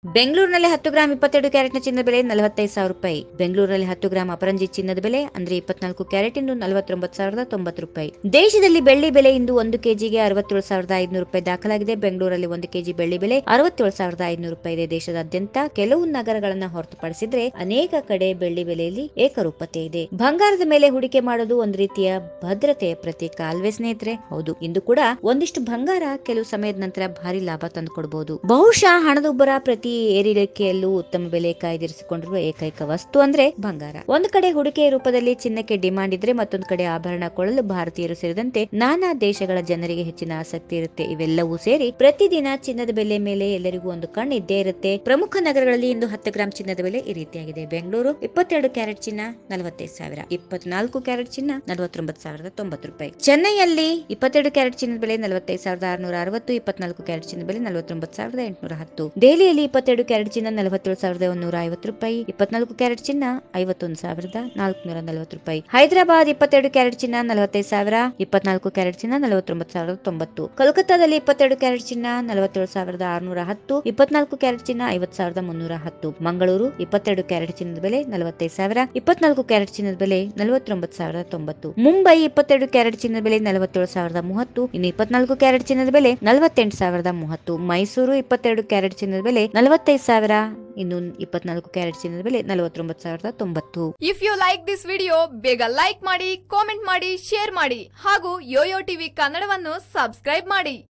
ಬೆಂಗಳೂರಿನಲ್ಲಿ ಹತ್ತು ಗ್ರಾಂ ಇಪ್ಪತ್ತೆರಡು ಕ್ಯಾರೆಟ್ನ ಚಿನ್ನದ ಬೆಲೆ ನಲವತ್ತೈದು ಸಾವಿರ ರೂಪಾಯಿ ಬೆಂಗಳೂರಿನಲ್ಲಿ ಹತ್ತು ಗ್ರಾಂ ಅಪರಂಜಿ ಚಿನ್ನದ ಬೆಲೆ ಅಂದ್ರೆ ಇಪ್ಪತ್ನಾಲ್ಕು ಕ್ಯಾರೆಟ್ ಇಂದು ನಲವತ್ತೊಂಬತ್ತು ಸಾವಿರದ ತೊಂಬತ್ತು ರೂಪಾಯಿ ದೇಶದಲ್ಲಿ ಬೆಳ್ಳಿ ಬೆಲೆ ಇಂದು ಒಂದು ಕೆಜಿಗೆ ಅರವತ್ತೇಳು ಸಾವಿರದ ಐದುನೂರು ರೂಪಾಯಿ ದಾಖಲಾಗಿದೆ ಬೆಂಗಳೂರಲ್ಲಿ ಒಂದು ಕೆಜಿ ಬೆಳ್ಳಿ ಬೆಲೆ ಅರವತ್ತೇಳು ಸಾವಿರದ ಐದುನೂರು ರೂಪಾಯಿ ಇದೆ ದೇಶದಾದ್ಯಂತ ಕೆಲವು ನಗರಗಳನ್ನ ಹೊರತುಪಡಿಸಿದ್ರೆ ಅನೇಕ ಕಡೆ ಬೆಳ್ಳಿ ಬೆಲೆಯಲ್ಲಿ ಏಕರೂಪತೆ ಇದೆ ಬಂಗಾರದ ಮೇಲೆ ಹೂಡಿಕೆ ಮಾಡೋದು ಒಂದು ರೀತಿಯ ಭದ್ರತೆಯ ಪ್ರತೀಕ ಅಲ್ವೇ ಸ್ನೇಹಿತರೆ ಹೌದು ಇಂದು ಕೂಡ ಒಂದಿಷ್ಟು ಬಂಗಾರ ಕೆಲವು ಸಮಯದ ನಂತರ ಭಾರಿ ಲಾಭ ತಂದುಕೊಡಬಹುದು ಬಹುಶಃ ಹಣದುಬ್ಬರ ಪ್ರತಿ ಏರಿಳಿಕೆಯಲ್ಲೂ ಉತ್ತಮ ಬೆಲೆ ಕಾಯ್ದಿರಿಸಿಕೊಂಡಿರುವ ಏಕೈಕ ವಸ್ತು ಅಂದ್ರೆ ಬಂಗಾರ ಒಂದು ಕಡೆ ಹೂಡಿಕೆಯ ರೂಪದಲ್ಲಿ ಚಿನ್ನಕ್ಕೆ ಡಿಮಾಂಡ್ ಇದ್ರೆ ಮತ್ತೊಂದು ಕಡೆ ಆಭರಣ ಕೊಳ್ಳಲು ಭಾರತೀಯರು ಸೇರಿದಂತೆ ನಾನಾ ದೇಶಗಳ ಜನರಿಗೆ ಹೆಚ್ಚಿನ ಆಸಕ್ತಿ ಇರುತ್ತೆ ಇವೆಲ್ಲವೂ ಸೇರಿ ಪ್ರತಿದಿನ ಚಿನ್ನದ ಬೆಲೆ ಮೇಲೆ ಎಲ್ಲರಿಗೂ ಒಂದು ಕಣ್ಣು ಇದ್ದೇ ಇರುತ್ತೆ ಪ್ರಮುಖ ನಗರಗಳಲ್ಲಿ ಇಂದು ಹತ್ತು ಗ್ರಾಂ ಚಿನ್ನದ ಬೆಲೆ ಈ ರೀತಿಯಾಗಿದೆ ಬೆಂಗಳೂರು ಇಪ್ಪತ್ತೆರಡು ಕ್ಯಾರೆಟ್ ಚಿನ್ನ ನಲವತ್ತೈದು ಸಾವಿರ ಇಪ್ಪತ್ನಾಲ್ಕು ಕ್ಯಾರೆಟ್ ಚಿನ್ನ ನಲವತ್ತೊಂಬತ್ತು ಸಾವಿರದ ತೊಂಬತ್ತು ರೂಪಾಯಿ ಚೆನ್ನೈಯಲ್ಲಿ ಇಪ್ಪತ್ತೆರಡು ಕ್ಯಾರೆಟ್ ಚಿನ್ನದ ಬೆಲೆ ನಲವತ್ತೈದು ಸಾವಿರದ ಆರುನೂರ ಅರವತ್ತು ಇಪ್ಪತ್ನಾಲ್ಕು ಕ್ಯಾರೆಟ್ ಚಿನ್ನದ ಬೆಲೆ ನಲವತ್ತೊಂಬತ್ತು ಸಾವಿರದ ಎಂಟುನೂರ ಹತ್ತು ದೆಹಲಿಯಲ್ಲಿ ಇಪ್ಪತ್ತೆರಡು ಕ್ಯಾರೆಟ್ ಚಿನ್ನ ನಲವತ್ತೇಳು ಸಾವಿರದ ಒಂದೂರ ಐವತ್ತು ರೂಪಾಯಿ ಇಪ್ಪತ್ನಾಲ್ಕು ಕ್ಯಾರೆಟ್ ಚಿನ್ನ ಐವತ್ತೊಂದು ಸಾವಿರದ ನಾಲ್ಕುನೂರ ನಲವತ್ತು ರೂಪಾಯಿ ಹೈದರಾಬಾದ್ ಇಪ್ಪತ್ತೆರಡು ಕ್ಯಾರೆಟ್ ಚಿನ್ನ ನಲವತ್ತೈದು ಸಾವಿರ ಇಪ್ಪತ್ನಾಲ್ಕು ಕ್ಯಾರೆಟ್ ಚಿನ್ನ ನಲವತ್ತೊಂಬತ್ತು ಸಾವಿರದ ತೊಂಬತ್ತು ಕೋಲ್ಕತ್ತಾದಲ್ಲಿ ಇಪ್ಪತ್ತೆರಡು ಕ್ಯಾರೆಟ್ ಚಿನ್ನ ನಲವತ್ತೇಳು ಸಾವಿರದ ಆರುನೂರ ಹತ್ತು ಇಪ್ಪತ್ನಾಲ್ಕು ಕ್ಯಾರೆಟ್ ಚಿನ್ನ ಐವತ್ತು ಸಾವಿರದ ಮುನ್ನೂರ ಹತ್ತು ಮಂಗಳೂರು ಇಪ್ಪತ್ತೆರಡು ಕ್ಯಾರೆಟ್ ಚಿನ್ನದ ಬೆಲೆ ನಲವತ್ತೈದು ಸಾವಿರ ಇಪ್ಪತ್ನಾಲ್ಕು ಕ್ಯಾರೆಟ್ ಚಿನ್ನದ ಬೆಲೆ ನಲವತ್ತೊಂಬತ್ತು ಸಾವಿರದ ತೊಂಬತ್ತು ಮುಂಬೈ ಇಪ್ಪತ್ತೆರಡು ಕ್ಯಾರೆಟ್ ಚಿನ್ನದ ಬೆಲೆ ನಲವತ್ತೇಳು ಸಾವಿರದ ಮೂವತ್ತು ಇನ್ನು ಇಪ್ಪತ್ನಾಲ್ಕು ಕ್ಯಾರೆಟ್ ಚಿನ್ನದ ಬೆಲೆ ನಲವತ್ತೆಂಟು ಸಾವಿರದ ಮೂವತ್ತು ಮೈಸೂರು ಇಪ್ಪತ್ತೆರಡು ಕ್ಯಾರೆಟ್ ಚಿನ್ನದ ಬೆಲೆ ನಲವತ್ತೈದು ಸಾವಿರ ಇನ್ನು ಇಪ್ಪತ್ನಾಲ್ಕು ಕ್ಯಾರೆಟ್ ಚಿನ್ನದ ಬೆಲೆ ನಲವತ್ತೊಂಬತ್ತು ಸಾವಿರದ ತೊಂಬತ್ತು if you like this video ಬೇಗ ಲೈಕ್ ಮಾಡಿ ಕಾಮೆಂಟ್ ಮಾಡಿ ಶೇರ್ ಮಾಡಿ ಹಾಗೂ ಯೋಯೋ ಟಿವಿ ಕನ್ನಡವನ್ನು ಸಬ್ಸ್ಕ್ರೈಬ್ ಮಾಡಿ